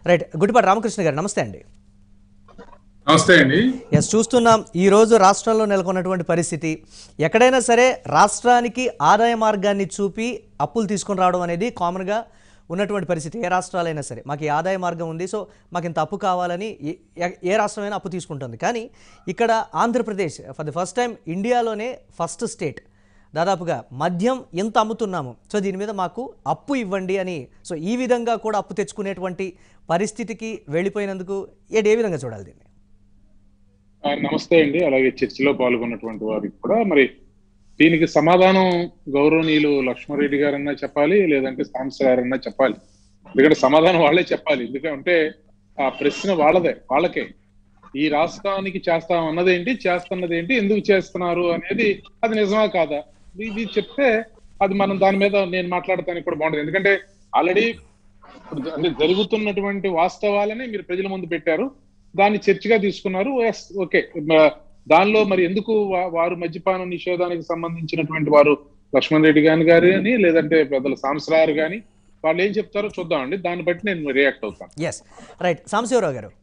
Right Gudipati Ramakrishna గారు నమస్తే అండి నమస్తే అండి ఎస్ చూస్తున్నాం ఈ రోజు రాష్ట్రంలో నెలకొన్నటువంటి పరిస్థితి ఎక్కడైనా సరే రాష్ట్రానికి ఆదాయ మార్గాన్ని చూపి అప్పులు తీసుకొని రావడం అనేది కామన్గా ఉన్నటువంటి పరిస్థితి ఏ రాష్ట్రాలైనా సరే మాకు ఈ ఆదాయ మార్గం ఉంది సో మాకు ఇంత అప్పు కావాలని ఏ- ఏ- ఏ రాష్ట్రమైనా అప్పు తీసుకుంటుంది కానీ ఇక్కడ Andhra Pradesh for the first time ఇండియాలోనే ఫస్ట్ స్టేట్ దాదాపుగా మద్యం ఎంత అమ్ముతున్నాము సో దీని మీద మాకు అప్పు ఇవ్వండి అని సో ఈ విధంగా కూడా అప్పు తెచ్చుకునేటువంటి పరిస్థితికి వెళ్ళిపోయినందుకు ఏ ఏ విధంగా చూడాలి దీన్ని ఆ, నమస్తే అండి అలాగే చర్చలో పాల్గొన్నటువంటి వారికి కూడా మరి దీనికి సమాధానం గౌరవనీయులు లక్ష్మారెడ్డి గారన్నా చెప్పాలి లేదంటే సాంస గారన్నా చెప్పాలి ఎందుకంటే సమాధానం వాళ్ళే చెప్పాలి ఎందుకంటే ఆ ప్రశ్న వాళ్ళదే వాళ్ళకే ఈ రాష్ట్రానికి చేస్తాం అన్నదేంటి చేస్తున్నది ఏంటి ఎందుకు చేస్తున్నారు అనేది అది నిజమా కాదా ఇది చెప్తే అది మనం దాని మీద నేను మాట్లాడటానికి కూడా బాగుంటుంది ఎందుకంటే ఆల్రెడీ ఇప్పుడు అంటే జరుగుతున్నటువంటి వాస్తవాలని మీరు ప్రజల ముందు పెట్టారు దాన్ని చర్చగా తీసుకున్నారు ఎస్ ఓకే మ- దానిలో మరి ఎందుకు వా- వారు మద్యపాన నిషేధానికి సంబంధించినటువంటి వారు లక్ష్మణ్ రెడ్డి గాని గారు అని లేదంటే పెద్దల సాంసరారు గాని వాళ్ళు ఏం చెప్తారో చూద్దామండి దాన్ని బట్టి నేను రియాక్ట్ అవుతాను ఎస్ రైట్ సాంబశివరావు గారు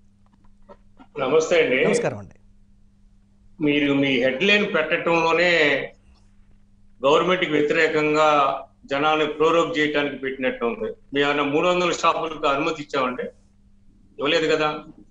నమస్తే అండి నమస్కారం అండి మీరు మీ హెడ్ లైన్ పెట్టడంలోనే గవర్నమెంట్ కి వ్యతిరేకంగా జనాన్ని ప్రోరోగ్ చేయడానికి పెట్టినట్టు ఉంది మేము అన్న మూడు వందల షాపులకు అనుమతి ఇచ్చామండి ఇవ్వలేదు కదా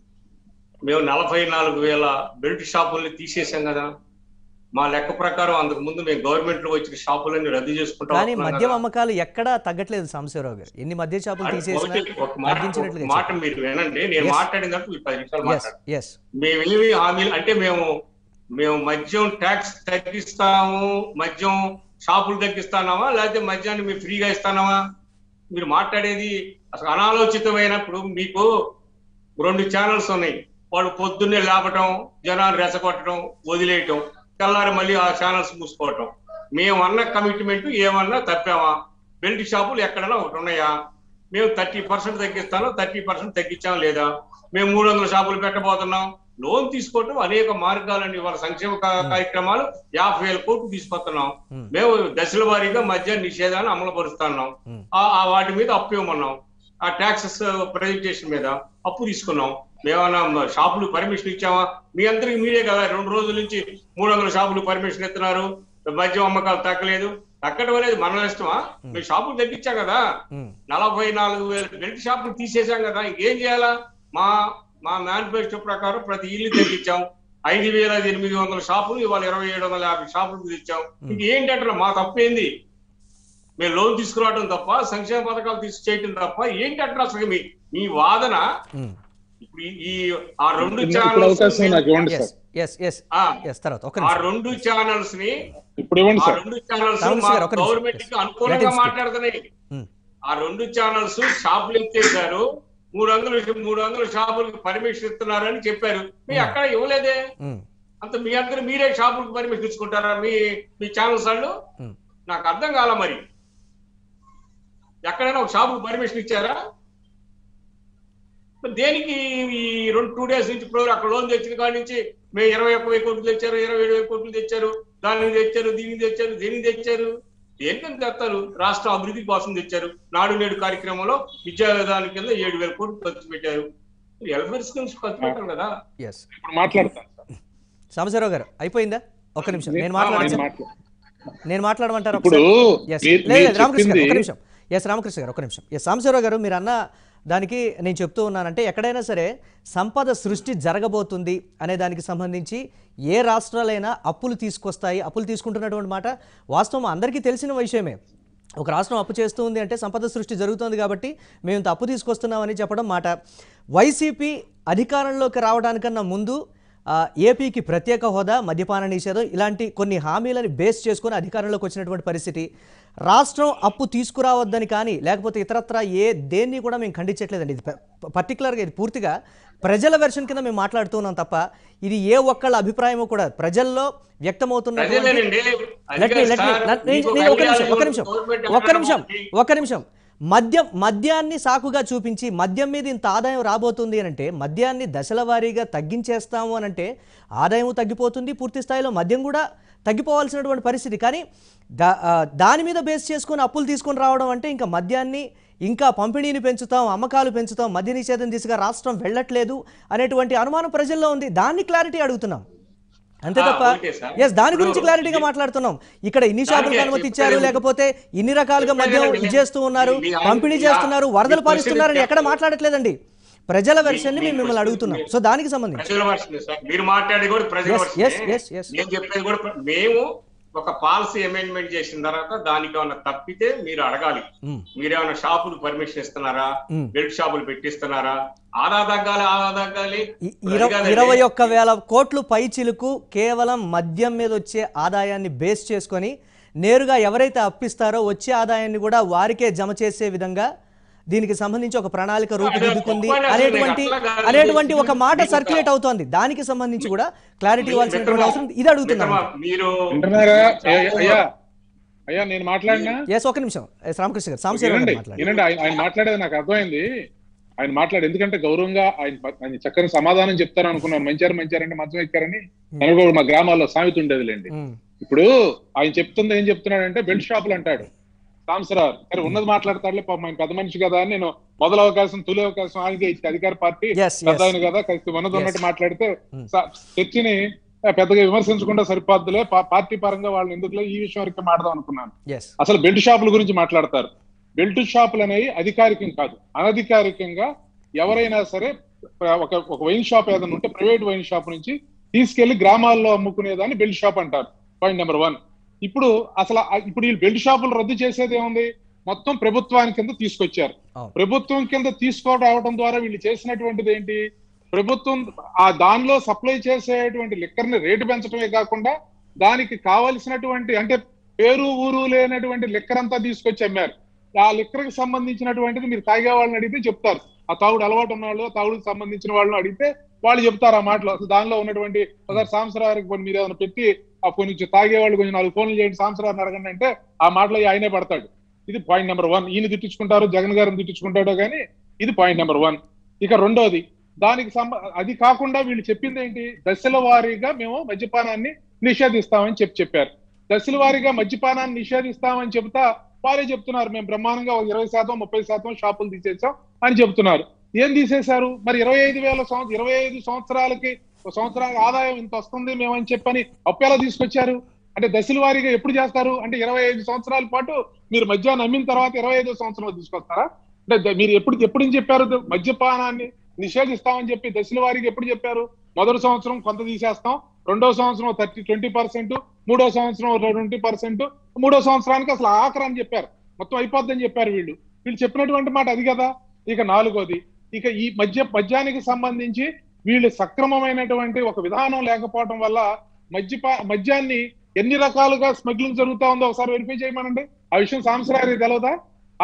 మేము నలభై నాలుగు వేల బెల్ట్ షాపుల్ని తీసేసాం కదా మా లెక్క ప్రకారం అంతకు ముందు మేము గవర్నమెంట్ లో వచ్చిన షాపులన్నీ రద్దు చేసుకుంటాం కానీ అనుకున్నాం మద్యం కదా. అమ్మకాలు ఎక్కడా తగ్గట్లేదు సాంబశివరావు గారు ఎన్ని మద్య షాపులు అది తీసేసినా ఒకటి- ఒక మాట ఒక తగ్గించినట్లుగా మాట మీరు వినండి నేను Yes. మాట్లాడిన తర్వాత మీరు పది నిమిషాలు ఎస్ మాట్లాడండి ఎస్ మేమేమి హామీలు అంటే మేము మేము మద్యం ట్యాక్స్ తగ్గిస్తాము మద్యం షాపులు తగ్గిస్తానామా లేకపోతే మద్యాన్ని మేము ఫ్రీగా ఇస్తానామా మీరు మాట్లాడేది అసలు అనాలోచితమైనప్పుడు మీకు రెండు ఛానల్స్ ఉన్నాయి వాళ్ళు పొద్దున్నే లేపటం జనాలు రెచ్చగొట్టడం వదిలేయటం తెల్లారి మళ్ళీ ఆ ఛానల్స్ మూసుకోవటం మేము అన్న కమిట్మెంట్ ఏమన్నా తప్పామా బెల్ట్ షాపులు ఎక్కడైనా ఒకటి ఉన్నాయా మేము థర్టీ పర్సెంట్ తగ్గిస్తాను థర్టీ పర్సెంట్ తగ్గించాం లేదా మేము మూడు వందల షాపులు పెట్టబోతున్నాం లోన్ తీసుకోవటం అనేక మార్గాలండి వాళ్ళ సంక్షేమ కా- కార్యక్రమాలు యాభై వేల కోట్లు తీసుకొస్తున్నాం Hmm. మేము దశల వారీగా మద్య నిషేధాన్ని అమలు పరుస్తున్నాం Hmm. ఆ ఆ వాటి మీద అప్పు ఇవ్వమన్నాం ఆ ట్యాక్సెస్ ప్రజెంటేషన్ మీద అప్పు తీసుకున్నాం మేమన్నా షాపులు పర్మిషన్ ఇచ్చామా మీ అందరికి మీరే కదా రెండు రోజుల నుంచి మూడు వందల షాపులు పర్మిషన్ ఇస్తున్నారు మద్యం అమ్మకాలు తగ్గలేదు తగ్గడం అనేది మన ఇష్టమా మేము షాపులు తగ్గించాం కదా ఉమ్, నలభై నాలుగు వేల బెల్ట్ షాపులు తీసేసాం కదా ఇంకేం చేయాలా మా మా మేనిఫెస్టో ప్రకారం ప్రతి ఇల్లు తగ్గించాం ఐదు వేల ఎనిమిది వందల షాపులు ఇవాళ ఇరవై ఏడు వందల యాభై షాపులు తెచ్చాం ఇంకేంటంటే మా తప్పేంది మేము లోన్ తీసుకురావడం తప్ప సంక్షేమ పథకాలు తీసు చేయటం తప్ప ఏంటంటే అసలు మీ మీ వాదన ఉమ్. ఇప్పుడు ఈ- ఈ ఆ రెండు ఇప్పుడు ఛానల్స్ అవకాశం నాకు ఇవ్వండి ఎస్ సార్ ఎస్ ఎస్ ఆ, ఎస్ తర్వాత ఒక ఆ నిమిషం రెండు ఛానల్స్ ని ఇప్పుడు ఇవ్వండి ఆ సార్ రెండు ఛానల్స్ రామకృష్ణ మా గారు, ఒక్క నిమిషం. గవర్నమెంట్ కి Yes. Let అనుకూలంగా him speak. మాట్లాడుతున్నాయి ఉమ్, ఆ రెండు ఛానల్స్ షాపులు ఎత్తేసారు మూడు వందలు మూడు వందల షాపులకు పర్మిషన్ ఇస్తున్నారని చెప్పారు మీ అక్కడ ఇవ్వలేదే ఉమ్, అంత మీ అందరు మీరే షాపులకు పర్మిషన్ ఇచ్చుకుంటారా మీ మీ ఛానల్స్ వాళ్ళు ఉమ్. నాకు అర్థం కాల మరి ఎక్కడైనా ఒక షాపుకు పర్మిషన్ ఇచ్చారా మరి దేనికి ఈ రెండు టూ డేస్ నుంచి ప్రోగ్రామ్ అక్కడ లోన్ తెచ్చిన కాడి నుంచి మేము ఇరవై ఒక్క వెయ్యి కోట్లు తెచ్చారు ఇరవై ఏడు వేల కోట్లు తెచ్చారు దానికి తెచ్చారు దీనికి తెచ్చారు దీనికి తెచ్చారు దేనికని తెస్తారు రాష్ట్ర అభివృద్ధి కోసం తెచ్చారు నాడు నేడు కార్యక్రమంలో విద్యా విధానం కింద ఏడు వేల కోట్లు ఖర్చు పెట్టారు వెల్ఫేర్ స్కీమ్స్ ఖర్చు పెట్టారు కదా ఎస్ ఇప్పుడు మాట్లాడతాను సార్ సాంబశివరావు గారు అయిపోయిందా ఒక్క నిమిషం నేను నేను మాట్లాడచ్చా మాట్లా- నేను మాట్లాడమంటారు ఇప్పుడు ఎస్ మీరు- లేదు మీరు రామకృష్ణ గారు చెప్పింది- ఒక నిమిషం ఎస్ రామకృష్ణ గారు ఒక నిమిషం ఎస్ సాంబశివరావు గారు మీరు అన్న దానికి నేను చెప్తూ ఉన్నానంటే ఎక్కడైనా సరే సంపద సృష్టి జరగబోతుంది అనే దానికి సంబంధించి ఏ రాష్ట్రాలైనా అప్పులు తీసుకొస్తాయి అప్పులు తీసుకుంటున్నటువంటి మాట వాస్తవం అందరికీ తెలిసిన విషయమే ఒక రాష్ట్రం అప్పు చేస్తూ ఉంది అంటే సంపద సృష్టి జరుగుతుంది కాబట్టి మేము ఇంత అప్పు తీసుకొస్తున్నామని చెప్పడం మాట వైసీపీ అధికారంలోకి రావడానికన్నా ముందు ఆ, ఏపీకి ప్రత్యేక హోదా మద్యపాన నిషేధం ఇలాంటి కొన్ని హామీలను బేస్ చేసుకొని అధికారంలోకి వచ్చినటువంటి పరిస్థితి రాష్ట్రం అప్పు తీసుకురావద్దని కానీ లేకపోతే ఇతరత్ర ఏ దేన్ని కూడా మేము ఖండించట్లేదండి ఇది ప- పర్టికులర్గా ఇది పూర్తిగా ప్రజల వెర్షన్ కింద మేము మాట్లాడుతున్నాం తప్ప ఇది ఏ ఒక్కళ్ళ అభిప్రాయమో కూడా ప్రజల్లో వ్యక్తమవుతున్న ప్రజలేనండి లెట్ మీ లెట్ మీ నేను ఒక నిమిషం ఒక నిమిషం ఒక నిమిషం ఒక నిమిషం మద్యం మద్యాన్ని సాకుగా చూపించి మద్యం మీద ఇంత ఆదాయం రాబోతుంది అని అంటే మద్యాన్ని దశల వారీగా తగ్గించేస్తాము అని అంటే ఆదాయం తగ్గిపోతుంది పూర్తి స్థాయిలో మద్యం కూడా తగ్గిపోవాల్సినటువంటి పరిస్థితి కానీ దా ఆ, దాని మీద బేస్ చేసుకొని అప్పులు తీసుకొని రావడం అంటే ఇంకా మద్యాన్ని ఇంకా పంపిణీని పెంచుతాం అమ్మకాలు పెంచుతాం మద్య నిషేధం దిశగా రాష్ట్రం వెళ్ళట్లేదు అనేటువంటి అనుమానం ప్రజల్లో ఉంది దాన్ని క్లారిటీ అడుగుతున్నాం అంతే ఆ, తప్ప ఓకే సార్. ఎస్ దాని గురించి ఇప్పుడు క్లారిటీగా మాట్లాడుతున్నాం ఇక్కడ ఇన్ని షాపులకు దానికే అనుమతి ఇచ్చారు చెప్పేది- లేకపోతే ఇన్ని రకాలుగా మద్యం చెప్పేది ఇది చేస్తూ ఉన్నారు మీ- మీ- పంపిణీ మీ- చేస్తున్నారు మీ వరదలు question పారిస్తున్నారని is ఎక్కడ correct. మాట్లాడట్లేదండి ప్రజల వెర్షన్ ని మీ మేము మిమ్మల్ని question- అడుగుతున్నాం మీ- సో దానికి సంబంధించి ప్రజల వర్షనే సార్ మీరు మాట్లాడేది కూడా ప్రజల Yes, వర్షనే. yes, yes, yes. నేను చెప్పేది కూడా ప్ర- మేము ఒక పాలసీ అమెండ్మెంట్ చేసిన తర్వాత దానికి ఏమన్నా తప్పితే మీరు అడగాలి మ్మ్. మీరేమైనా షాపులు పర్మిషన్ ఇస్తున్నారా మ్మ్. బెల్ట్ షాపులు పెట్టిస్తున్నారా ఆదా తగ్గాలి ఆదా తగ్గాలి ఇ- ఇరవై ఇరవై ఒక్క వేల కోట్లు పై చిలుకు కేవలం మద్యం మీద వచ్చే ఆదాయాన్ని బేస్ చేసుకొని నేరుగా ఎవరైతే అప్పిస్తారో వచ్చే ఆదాయాన్ని కూడా వారికే జమ చేసే విధంగా దీనికి సంబంధించి ఒక ప్రణాళిక రూపుదిద్దుకుంది అదే, అనేటువంటి అట్లా కాదు. అనేటువంటి ఒక మాట మీకు సర్క్యులేట్ అవుతోంది దానికి సంబంధించి కూడా క్లారిటీ ఇవ్వాల్సినటువంటి అవసరం ఇది అడుగుతున్నాం మీరు వింటున్నారా అయ్యా- అయ్యా అయ్యా నేను మాట్లాడినా ఎస్ ఒక నిమిషం ఎస్ రామకృష్ణ గారు సాంశీరావు వినండి గారు మాట్లాడండి వినండి ఆయన ఆయన మాట్లాడేది నాకు అర్థమైంది ఆయన మాట్లాడు ఎందుకంటే గౌరవంగా ఆయన ప- ఆయన చక్కని సమాధానం చెప్తారు అనుకున్నాను మంచారు మంచారంటే మంచం ఎక్కారని తనకు కూడా మా గ్రామాల్లో సామెత ఉండేదిలేండి మ్మ్. ఇప్పుడు ఆయన చెప్తుంది ఏం చెప్తున్నాడంటే బెల్ట్ షాపులు అంటాడు సాంసరావు సరే ఉన్నది మాట్లాడతాడులే పాపం ఆయన పెద్ద మనిషి కదా అని నేను మొదల అవకాశం తొలి అవకాశం ఆయనకే ఇచ్చి అధికార పార్టీ Yes, పెద్ద yes. ఆయన కదా కలిసి ఉన్నది ఉన్నట్టు Yes. మాట్లాడితే Hmm. స- చర్చిని ఆ, పెద్దగా విమర్శించకుండా సరిపోద్దులే పా- పార్టీ పరంగా వాళ్ళని ఎందుకులే ఈ విషయం వరకు మాట్లాడదాం అనుకున్నాను ఎస్ అసలు బెల్ట్ షాపుల గురించి మాట్లాడతారు బెల్ట్ షాపులు అనేవి అధికారికం కాదు అనధికారికంగా ఎవరైనా సరే ఒక ఒక వైన్ షాప్ ఏదైనా ఉంటే ప్రైవేట్ వైన్ షాప్ నుంచి తీసుకెళ్లి గ్రామాల్లో అమ్ముకునేదాన్ని బెల్ట్ షాప్ అంటారు పాయింట్ నెంబర్ వన్ ఇప్పుడు అసలు ఆ- ఇప్పుడు ఈ బెల్ట్ షాపులు రద్దు చేసేది ఏముంది మొత్తం ప్రభుత్వానికి కింద తీసుకొచ్చారు అవును. ప్రభుత్వం కింద తీసుకురావడం ద్వారా వీళ్ళు చేసినటువంటిది ఏంటి ప్రభుత్వం ఆ దానిలో సప్లై చేసేటువంటి లిక్కర్ ని రేటు పెంచడమే కాకుండా దానికి కావలసినటువంటి అంటే పేరు ఊరు లేనటువంటి లిక్కర్ అంతా తీసుకొచ్చి అమ్మారు ఆ లిక్కర్ కి సంబంధించినటువంటిది మీరు తాగే వాళ్ళని అడిగితే చెప్తారు ఆ తాగుడు అలవాటు ఉన్న వాళ్ళు తాగుడుకి సంబంధించిన వాళ్ళని అడిగితే వాళ్ళు చెప్తారు ఆ మాటలు అసలు దానిలో ఉన్నటువంటి ఒకసారి సాంసరానికి కొన్ని మీరు ఏమైనా పెట్టి ఆ కొంచెం తాగే వాళ్ళు కొంచెం నాలుగు ఫోన్లు చేయండి సాంసరాన్ని అడగండి అంటే ఆ మాటలో ఆయనే పడతాడు ఇది పాయింట్ నెంబర్ వన్ ఈయన తిట్టించుకుంటారు జగన్ గారిని తిట్టించుకుంటాడో కానీ ఇది పాయింట్ నెంబర్ వన్ ఇక రెండోది దానికి సంబ అది కాకుండా వీళ్ళు చెప్పింది ఏంటి దశల వారీగా మేము మద్యపానాన్ని నిషేధిస్తామని చెప్పి చెప్పారు దశల వారీగా మద్యపానాన్ని నిషేధిస్తామని చెబుతా వారే చెప్తున్నారు మేము బ్రహ్మాండంగా ఒక ఇరవై శాతం ముప్పై శాతం షాపులు తీసేసాం అని చెప్తున్నారు ఏం తీసేశారు మరి ఇరవై ఐదు వేల సంవత్సరం ఇరవై ఐదు సంవత్సరాలకి ఒక సంవత్సరానికి ఆదాయం ఇంత వస్తుంది మేము అని చెప్పని అప్పు ఎలా తీసుకొచ్చారు అంటే దశల వారీగా ఎప్పుడు చేస్తారు అంటే ఇరవై ఐదు సంవత్సరాల పాటు మీరు మద్యాన్ని అమ్మిన తర్వాత ఇరవై ఐదు సంవత్సరంలో తీసుకొస్తారా అంటే ద- మీరు ఎప్పుడు ఎప్పుడు ఏం చెప్పారు ద- మద్యపానాన్ని నిషేధిస్తామని చెప్పి దశల వారీగా ఎప్పుడు చెప్పారు మొదటి సంవత్సరం కొంత తీసేస్తాం రెండో సంవత్సరం థర్టీ ట్వంటీ పర్సెంట్ మూడో సంవత్సరం ట్వంటీ పర్సెంట్ మూడో సంవత్సరానికి అసలు ఆఖరి అని చెప్పారు మొత్తం అయిపోద్దని చెప్పారు వీళ్ళు వీళ్ళు చెప్పినటువంటి మాట అది కదా ఇక నాలుగోది ఇక ఈ మద్య మద్యానికి సంబంధించి వీళ్ళు సక్రమమైనటువంటి ఒక విధానం లేకపోవడం వల్ల మద్యపా మద్యాన్ని ఎన్ని రకాలుగా స్మగ్లింగ్ జరుగుతా ఉందో ఒకసారి వెరిఫై చేయమనండి ఆ విషయం సాంసరారి తెలవదా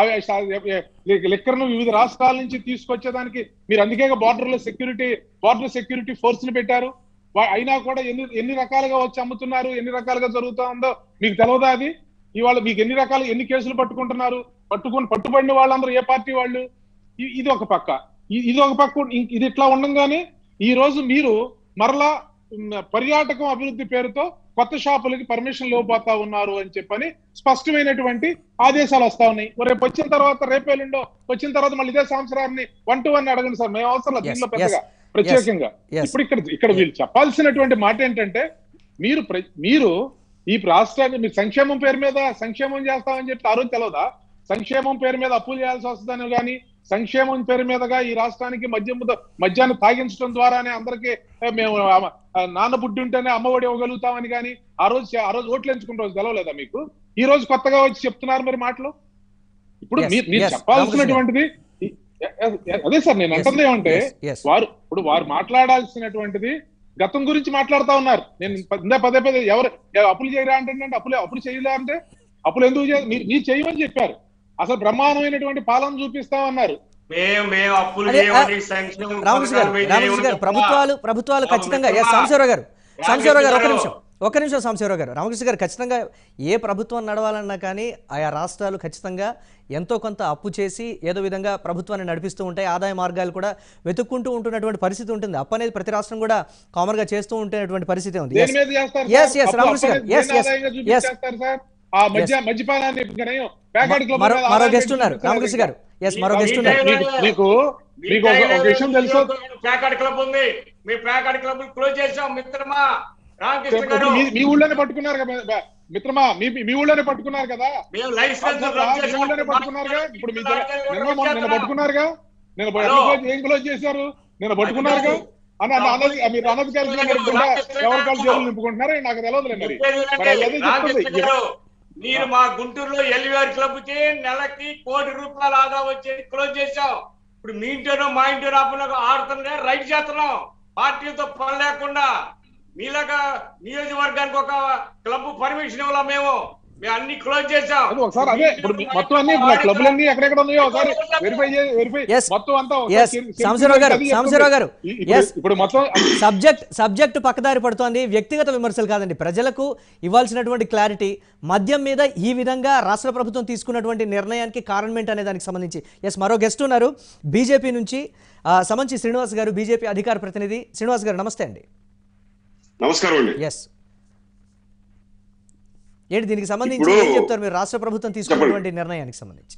లిక్కర్ను వివిధ రాష్ట్రాల నుంచి తీసుకొచ్చేదానికి మీరు అందుకే బార్డర్ లో సెక్యూరిటీ బార్డర్ సెక్యూరిటీ ఫోర్స్ పెట్టారు వా- అయినా కూడా ఎన్ని ఎన్ని రకాలుగా వచ్చి అమ్ముతున్నారు ఎన్ని రకాలుగా జరుగుతా ఉందో మీకు తెలవదా అది ఇవాళ మీకు ఎన్ని రకాలు ఎన్ని కేసులు పట్టుకుంటున్నారు పట్టుకుని పట్టుబడిన వాళ్ళందరూ ఏ పార్టీ వాళ్ళు ఇ- ఇది ఒక పక్క ఇ- ఇది ఒక పక్క ఇ- ఇది ఇట్లా ఉండంగానే ఈ రోజు మీరు మరలా ఉమ్, పర్యాటకం అభివృద్ధి పేరుతో కొత్త షాపులకి పర్మిషన్ ఇవ్వబోతా ఉన్నారు అని చెప్పని స్పష్టమైనటువంటి ఆదేశాలు వస్తా ఉన్నాయి మరి రేపు వచ్చిన తర్వాత రేపేలుండో వచ్చిన తర్వాత మళ్ళీ ఇదే సంవత్సరాన్ని వన్ టు వన్ అడగండి సార్ మేము అవసరం లేదు Yes, దీనిలో పెద్దగా yes, ప్రత్యేకంగా yes. ఇప్పుడు ఇక్కడ ఇక్కడ వీళ్ళు చెప్పాల్సినటువంటి మాట ఏంటంటే మీరు ప్ర- మీరు ఈ రాష్ట్రాన్ని మీరు సంక్షేమం పేరు మీద సంక్షేమం చేస్తామని చెప్పి ఆ రోజు తెలవదా సంక్షేమం పేరు మీద అప్పులు చేయాల్సి వస్తుందని కానీ సంక్షేమం పేరు మీదగా ఈ రాష్ట్రానికి మద్యం మద్యాన్ని తాగించడం ద్వారానే అందరికీ ఏ, మేము ఆ- ఆ నాన్న బుడ్డి ఉంటేనే అమ్మఒడి ఇవ్వగలుగుతామని కానీ ఆ రోజు చే- ఆ రోజు ఓట్లు ఎంచుకున్న రోజు తెలవలేదా మీకు ఈ రోజు కొత్తగా వచ్చి చెప్తున్నారు మరి మాటలు ఇప్పుడు Yes, మీరు మీరు yes, చెప్పాల్సినటువంటిది ఈ- అదే సార్ నేను Yes, అంటుంది ఏమంటే yes, yes. వారు ఇప్పుడు వారు మాట్లాడాల్సినటువంటిది గతం గురించి మాట్లాడుతా ఉన్నారు నేను ప- ఇందా పదే పదే ఎవరు ఎ- అప్పులు చేయరా అంటే అప్పులు అప్పులు చేయలే అంటే అప్పులు ఎందుకు చేయ మీరు మీరు చేయమని చెప్పారు అసలు బ్రహ్మాండమైనటువంటి పాలన చూపిస్తామన్నారు మేము మేము అప్పులు అదే, చేయమని సంక్షేమ రామకృష్ణ గారు పథకాలు మేము రామకృష్ణ చేయమని గారు చెప్పలా. ప్రభుత్వాలు ప్రభుత్వాలు బాబు ఖచ్చితంగా ఎస్ మిత్రమా, సాంబశివరావు గారు సాంబశివరావు గారు ఒక రామకృష్ణ నిమిషం ఒక నిమిషం సాంబశివరావు గారు రామకృష్ణ గారు ఖచ్చితంగా ఏ ప్రభుత్వం నడవాలన్నా కానీ ఆయా రాష్ట్రాలు ఖచ్చితంగా ఎంతో కొంత అప్పు చేసి ఏదో విధంగా ప్రభుత్వాన్ని నడిపిస్తూ ఉంటాయి ఆదాయ మార్గాలు కూడా వెతుక్కుంటూ ఉంటున్నటువంటి పరిస్థితి ఉంటుంది అప్పు అనేది ప్రతి రాష్ట్రం కూడా కామన్ గా చేస్తూ ఉంటున్నటువంటి పరిస్థితి ఉంది దేని మీద చేస్తారు Yes, సార్? yes, అప్పు రామకృష్ణ గారు. అప్పు Yes, దేని yes, ఆదాయంగా yes. చూపించేస్తారు సార్ ఆ మద్య మద్యపానాన్ని కనీసం ప్యాకెట్ క్లబ్ మరో మీద మరో ఆదాయం గెస్ట్ ఉన్నారు చూపిస్తారు రామకృష్ణ గారు ఎస్ మరో మీ గెస్ట్ ఉన్నారు టైంలో- మీకు మీకు మీ మీకు ఒక- ఒక టైంలో విషయం తెలుసు ప్యాకెట్ క్లబ్ ఉంది మీ ప్యాకెట్ క్లబ్ క్లోజ్ చేసాం మిత్రమా రామకృష్ణ గారు మీ- మీ ఊళ్ళోనే పట్టుకున్నారు కదా బ- మిత్రమా మీ మీ ఊళ్ళోనే పట్టుకున్నారు కదా మేము లైసెన్స్ అర్థం రద్దు మీ చేసాం. ఊళ్ళోనే పట్టుకున్నారుగా ఇప్పుడు మీ దగ్గర- నిన్న మొన్న- నిన్న చేస్తున్నాం. పట్టుకున్నారుగా నేను హలో. ఏం క్లోజ్ చేశారు నేను పట్టుకున్నారుగా అన్న అన్న అన్నది మీరు అనధికారిగా నడుపుకుంటా రామకృష్ణ ఎవరి కాలు గారు. చేతులు నింపుకుంటున్నారా నాకు తెలియదులే మరి చెప్పేది మరి వినండి. అదే చెప్తుంది రామకృష్ణ గారు, మీరు మా గుంటూరులో ఎల్వీఆర్ క్లబ్ కి నెలకి కోటి రూపాయల ఆదా వచ్చేది క్లోజ్ చేశాం ఇప్పుడు మీ ఇంటోనో మా ఇంటో ఆడుతుంటే రైట్ చేస్తున్నాం పార్టీలతో పని లేకుండా మీలాగా నియోజకవర్గానికి ఒక క్లబ్ పర్మిషన్ ఇవ్వాలా మేము మేము అన్ని క్లోజ్ చేశాం అది ఒకసారి అదే ఇప్పుడు మీ- మొత్తం అన్ని క్లబ్లన్నీ ఎక్కడెక్కడ ఉన్నాయో ఒకసారి వెరిఫై వెరిఫై Yes. మొత్తం అంతా Yes. ఒకసారి చెక్- సాంబశివరావు గారు, అది చెప్తుంది. సాంబశివరావు గారు. ఇ- ఇప్పుడు- Yes. ఇప్పుడు మొత్తం సబ్జెక్ట్ సబ్జెక్ట్ పక్కదారి పడుతోంది వ్యక్తిగత విమర్శలు కాదండి ప్రజలకు ఇవ్వాల్సినటువంటి క్లారిటీ మద్యం మీద ఈ విధంగా రాష్ట్ర ప్రభుత్వం తీసుకున్నటువంటి నిర్ణయానికి కారణం ఏంటి అనే దానికి సంబంధించి ఎస్ మరో గెస్ట్ ఉన్నారు బీజేపీ నుంచి ఆ, సమంచి శ్రీనివాస్ గారు బీజేపీ అధికార ప్రతినిధి శ్రీనివాస్ గారు నమస్తే అండి నమస్కారం అండి ఎస్ ఏంటి దీనికి సంబంధించి ఇప్పుడు- ఏం చెప్తారు మీరు రాష్ట్ర ప్రభుత్వం తీసుకున్నటువంటి నిర్ణయానికి సంబంధించి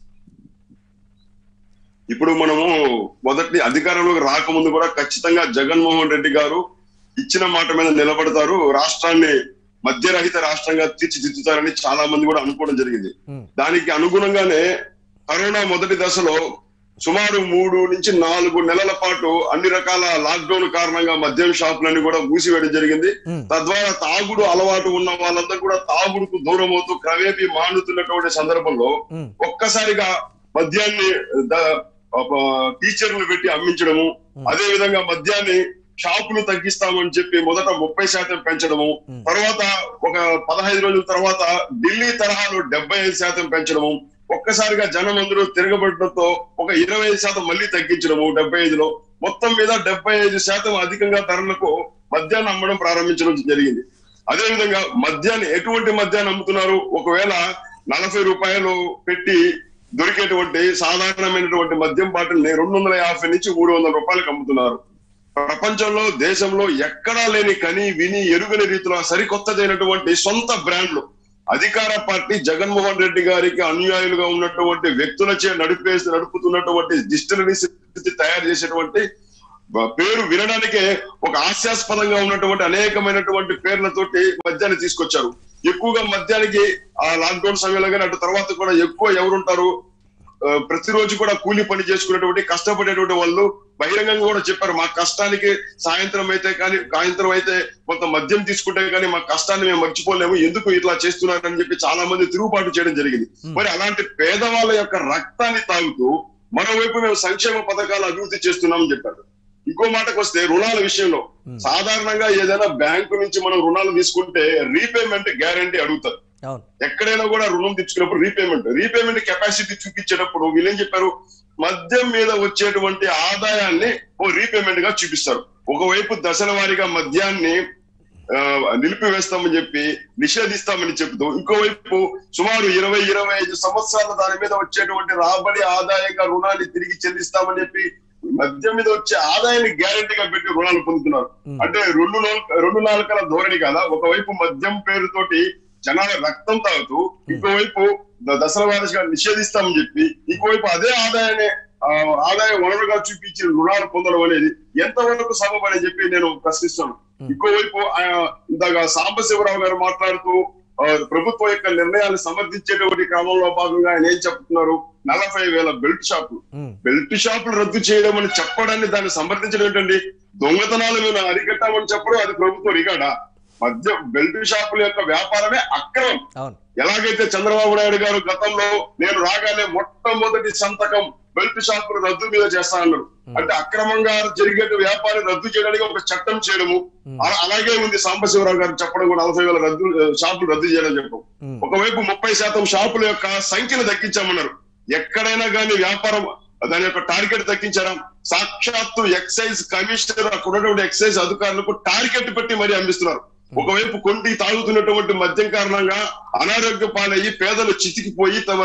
ఇప్పుడు మనము మొదటి అధికారంలోకి రాకముందు కూడా ఖచ్చితంగా జగన్మోహన్ రెడ్డి గారు ఇచ్చిన మాట మీద నిలబడతారు రాష్ట్రాన్ని మధ్యరహిత రాష్ట్రంగా తీర్చిదిద్దుతారని చాలా మంది కూడా అనుకోవడం జరిగింది ఉమ్, దానికి అనుగుణంగానే కరోనా మొదటి దశలో సుమారు మూడు నుంచి నాలుగు నెలల పాటు అన్ని రకాల లాక్డౌన్ కారణంగా మద్యం షాపులన్నీ కూడా మూసివేయడం జరిగింది ఉమ్, తద్వారా తాగుడు అలవాటు ఉన్న వాళ్ళందరూ కూడా తాగుడుకు దూరం అవుతూ క్రమేపీ మానుతున్నటువంటి సందర్భంలో ఉమ్, ఒక్కసారిగా మద్యాన్ని ద- ఒక టీచర్లు పెట్టి అమ్మించడము అదే విధంగా మద్యాన్ని షాపులు తగ్గిస్తామని చెప్పి మొదట ముప్పై శాతం పెంచడము Hmm. తర్వాత ఒక పదహైదు రోజుల తర్వాత ఢిల్లీ తరహాలో డెబ్బై ఐదు శాతం పెంచడము ఒక్కసారిగా జనం అందరూ తిరగబడడంతో ఒక ఇరవై ఐదు శాతం మళ్ళీ తగ్గించడము డెబ్బై ఐదులో మొత్తం మీద డెబ్బై ఐదు శాతం అధికంగా ధరలకు మద్యాన్ని అమ్మడం ప్రారంభించడం జరిగింది అదే విధంగా మద్యాన్ని ఎటువంటి మద్యాన్ని అమ్ముతున్నారు ఒకవేళ నలభై రూపాయలు పెట్టి దొరికేటువంటి సాధారణమైనటువంటి మద్యం బాటిల్ని రెండు వందల యాభై నుంచి మూడు వందల రూపాయలకు అమ్ముతున్నారు ప్రపంచంలో దేశంలో ఎక్కడా లేని కని విని ఎరుగని రీతిలో సరికొత్తదైనటువంటి సొంత బ్రాండ్లు అధికార పార్టీ జగన్మోహన్ రెడ్డి గారికి అనుయాయులుగా ఉన్నటువంటి వ్యక్తులచే నడిపేసి నడుపుతున్నటువంటి డిస్టిలరీస్ తయారు చేసేటువంటి బ- పేరు వినడానికే ఒక హాస్యాస్పదంగా ఉన్నటువంటి అనేకమైనటువంటి పేర్లతోటి మద్యాన్ని తీసుకొచ్చారు ఎక్కువగా మద్యానికి ఆ లాక్డౌన్ సమయంలో కానీ అటు తర్వాత కూడా ఎక్కువ ఎవరుంటారు ఆ, ప్రతిరోజు కూడా కూలి పని చేసుకునేటువంటి కష్టపడేటువంటి వాళ్ళు బహిరంగంగా కూడా చెప్పారు మా కష్టానికి సాయంత్రం అయితే కానీ సాయంత్రం అయితే కొంత మద్యం తీసుకుంటే కానీ మా కష్టాన్ని మేము మర్చిపోలేము ఎందుకు ఇట్లా చేస్తున్నారని చెప్పి చాలా మంది తిరుగుబాటు చేయడం జరిగింది మరి అలాంటి పేదవాళ్ళ యొక్క రక్తాన్ని తాగుతూ మరోవైపు మేము సంక్షేమ పథకాలు అభివృద్ధి చేస్తున్నామని చెప్పారు ఇంకో మాటకు వస్తే రుణాల విషయంలో సాధారణంగా ఏదైనా బ్యాంకు నుంచి మనం రుణాలు తీసుకుంటే రీపేమెంట్ గ్యారంటీ అడుగుతారు అవును ఎక్కడైనా కూడా రుణం తెచ్చుకున్నప్పుడు రీపేమెంట్ రీపేమెంట్ కెపాసిటీ చూపించేటప్పుడు వీళ్ళేం చెప్పారు మద్యం మీద వచ్చేటువంటి ఆదాయాన్ని ఓ రీపేమెంట్ గా చూపిస్తారు ఒకవైపు దశల వారీగా మద్యాన్ని ఆ, నిలిపివేస్తామని చెప్పి నిషేధిస్తామని చెబుతూ ఇంకోవైపు సుమారు ఇరవై ఇరవై ఐదు సంవత్సరాల దాని మీద వచ్చేటువంటి రాబడి ఆదాయంగా రుణాన్ని తిరిగి చెల్లిస్తామని చెప్పి మద్యం మీద వచ్చే ఆదాయాన్ని గ్యారెంటీగా పెట్టి రుణాలు పొందుతున్నారు Hmm. అంటే రెండు నాలుక రెండు నాలుకల ధోరణి కదా ఒకవైపు మద్యం పేరుతోటి జనాల రక్తం తాగుతూ ఇంకోవైపు ద- దసరా వారసుగా నిషేధిస్తామని చెప్పి ఇంకోవైపు అదే ఆదాయాన్ని ఆ, ఆదాయ వనరుగా చూపించి రుణాలు పొందడం అనేది ఎంతవరకు సబబు అని చెప్పి నేను ప్రశ్నిస్తాను ఇంకోవైపు ఆ, ఇందాక సాంబశివరావు గారు మాట్లాడుతూ ఆ, ప్రభుత్వం యొక్క నిర్ణయాన్ని సమర్థించేటువంటి క్రమంలో భాగంగా ఆయన ఏం చెప్తున్నారు నలభై వేల బెల్ట్ షాపులు ఉమ్, బెల్ట్ షాపులు రద్దు చేయడం అని చెప్పడాన్ని దాన్ని సమర్థించడం ఏంటండి దొంగతనాలు మేము అరికట్టామని చెప్పడం అది ప్రభుత్వ రికార్డా మధ్య బెల్ట్ షాపుల యొక్క వ్యాపారమే అక్రమం అవును ఎలాగైతే చంద్రబాబు నాయుడు గారు గతంలో నేను రాగానే మొట్టమొదటి సంతకం బెల్ట్ షాపులు రద్దు మీద చేస్తానన్నారు అంటే అక్రమంగా జరిగే వ్యాపారం రద్దు చేయడానికి ఒక చట్టం చేయడము అలా- అలాగే ఉంది సాంబశివరావు గారు చెప్పడం కూడా నలభై వేల రద్దు షాపులు రద్దు చేయడం చెప్పడం ఉమ్, ఒకవైపు ముప్పై శాతం షాపుల యొక్క సంఖ్యను తగ్గించామన్నారు ఎక్కడైనా కానీ వ్యాపారం దాని యొక్క టార్గెట్ తగ్గించారా సాక్షాత్తు ఎక్సైజ్ కమిషనర్ అక్కడ ఉన్నటువంటి ఎక్సైజ్ అధికారులకు టార్గెట్ పెట్టి మరీ అందిస్తున్నారు ఒకవైపు కొంటి తాగుతున్నటువంటి మద్యం కారణంగా అనారోగ్య పాలయ్యి పేదలు చితికిపోయి తమ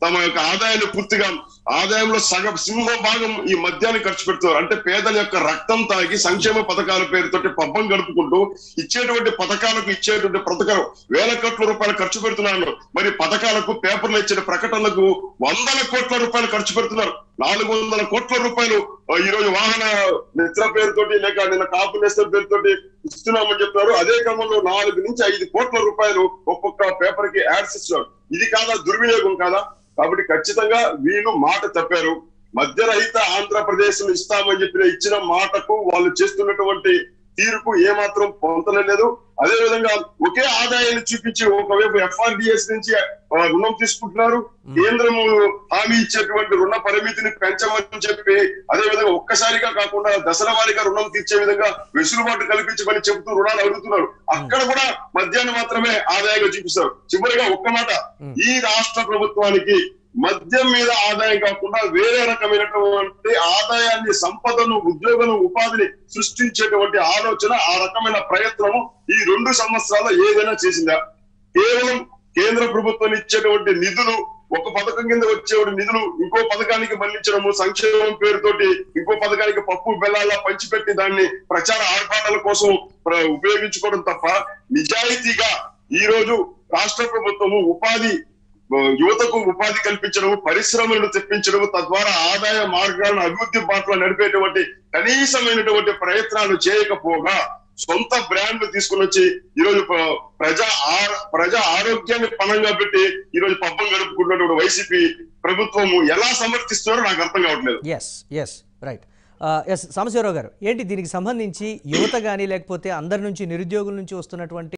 తమ యొక్క ఆదాయాన్ని పూర్తిగా ఆదాయంలో సగం సింహ భాగం ఈ మద్యాన్ని ఖర్చు పెడుతున్నారు అంటే పేదల యొక్క రక్తం తాగి సంక్షేమ పథకాల పేరుతోటి పబ్బం గడుపుకుంటూ ఇచ్చేటువంటి పథకాలకు ఇచ్చేటువంటి పథకాలు వేల కోట్ల రూపాయలు ఖర్చు పెడుతున్నారు మరి పథకాలకు పేపర్లు ఇచ్చిన ప్రకటనలకు వందల కోట్ల రూపాయలు ఖర్చు పెడుతున్నారు నాలుగు వందల కోట్ల రూపాయలు ఆ, ఈ రోజు వాహన మిత్ర పేరుతోటి లేక నిన్న కాపు నేస్తం పేరుతోటి ఇస్తున్నామని చెప్తున్నారు అదే క్రమంలో నాలుగు నుంచి ఐదు కోట్ల రూపాయలు ఒక్కొక్క పేపర్ కి యాడ్స్ ఇస్తున్నారు ఇది కాదా దుర్వినియోగం కాదా కాబట్టి ఖచ్చితంగా వీళ్ళు మాట తప్పారు మధ్యరహిత ఆంధ్రప్రదేశ్ ను ఇస్తామని చెప్పిన ఇచ్చిన మాటకు వాళ్ళు చేస్తున్నటువంటి తీరుకు ఏమాత్రం పొంతలేదు అదే విధంగా ఒకే ఆదాయాన్ని చూపించి ఒకవైపు ఎఫ్ఆర్డిఎస్ నుంచి ఆ, రుణం తీసుకుంటున్నారు కేంద్రం హామీ ఇచ్చేటువంటి రుణ పరిమితిని పెంచమని చెప్పి అదే విధంగా ఒక్కసారిగా కాకుండా దశల వారీగా రుణం తీర్చే విధంగా వెసులుబాటు కల్పించమని చెబుతూ రుణాలు అడుగుతున్నారు అక్కడ కూడా మద్యాన్ని మాత్రమే ఆదాయంగా చూపిస్తారు చివరిగా ఒక్క మాట ఈ రాష్ట్ర ప్రభుత్వానికి మద్యం మీద ఆదాయం కాకుండా వేరే రకమైనటువంటి ఆదాయాన్ని సంపదను ఉద్యోగను ఉపాధిని సృష్టించేటువంటి ఆలోచన ఆ రకమైన ప్రయత్నము ఈ రెండు సంవత్సరాల్లో ఏదైనా చేసిందా కేవలం కేంద్ర ప్రభుత్వం ఇచ్చేటువంటి నిధులు ఒక పథకం కింద వచ్చేటువంటి నిధులు ఇంకో పథకానికి మళ్లించడము సంక్షేమం పేరుతోటి ఇంకో పథకానికి పప్పు బెల్లాలా పంచిపెట్టి దాన్ని ప్రచార ఆర్భాటాల కోసం ప్ర- ఉపయోగించుకోవడం తప్ప నిజాయితీగా ఈ రోజు రాష్ట్ర ప్రభుత్వము ఉపాధి ఆ, యువతకు ఉపాధి కల్పించడము పరిశ్రమలను తెప్పించడము తద్వారా ఆదాయ మార్గాలను అభివృద్ధి బాటలో నడిపేటువంటి కనీసమైనటువంటి ప్రయత్నాలు చేయకపోగా సొంత బ్రాండ్లు తీసుకుని వచ్చి ఈరోజు ప్ర- ప్రజా ఆర- ప్రజా ఆరోగ్యాన్ని పణంగా పెట్టి ఈరోజు పబ్బం గడుపుకుంటున్నటువంటి వైసీపీ ప్రభుత్వము ఎలా సమర్థిస్తున్నారో నాకు అర్థం కావట్లేదు yes yes right yes Sambasivarao గారు ఏంటి దీనికి సంబంధించి యువత కానీ లేకపోతే అందరి నుంచి నిరుద్యోగుల నుంచి వస్తున్నటువంటి